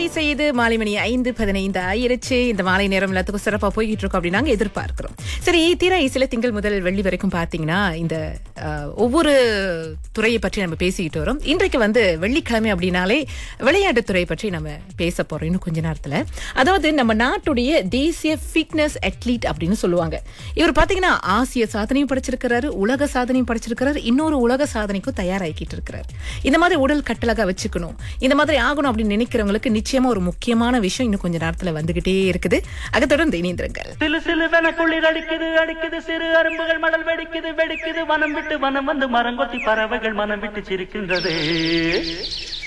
செய்து மாலை மணி ஐந்து பதினைந்து ஆயிருச்சு இந்த மாலை நேரம் எல்லாத்துக்கும் சிறப்பா போய்கிட்டு இருக்கோம் அப்படின்னு நாங்க எதிர்பார்க்கிறோம் சரி தீரா இசையில திங்கள் முதல் வெள்ளி வரைக்கும் பாத்தீங்கன்னா இந்த அஹ், ஒவ்வொரு துறையை பற்றி நம்ம பேசிக்கிட்டு வரோம் இன்றைக்கு வந்து வெள்ளிக்கிழமை அப்படின்னாலே விளையாட்டுத் துறை பற்றி நம்ம பேச போறோம் இன்னும் கொஞ்ச நேரத்துல அதாவது நம்ம நாட்டுடைய தேசிய ஃபிட்னஸ் அத்லீட் அப்படின்னு சொல்லுவாங்க இவர் பாத்தீங்கன்னா ஆசிய சாதனையும் படிச்சிருக்கிறாரு உலக சாதனையும் படிச்சிருக்கிறாரு இன்னொரு உலக சாதனைக்கும் தயாராகிக்கிட்டு இருக்கிறார் இந்த மாதிரி உடல் கட்டழகா வச்சுக்கணும் இந்த மாதிரி ஆகணும் அப்படின்னு நினைக்கிறவங்களுக்கு நிச்சயமா ஒரு முக்கியமான விஷயம் இன்னும் கொஞ்ச நேரத்துல வந்துகிட்டே இருக்குது அதை தொடர்ந்து இணைந்திருங்கள் சிலு சிலுவென குளிர் அடிக்குது அடிக்குது சிறு அரும்புகள் மடல் வெடிக்குது வெடிக்குது வனம் விட்டு வனம் வந்து மரங்கொத்தி பறவைகள் மனம் விட்டு சிரிக்கின்றது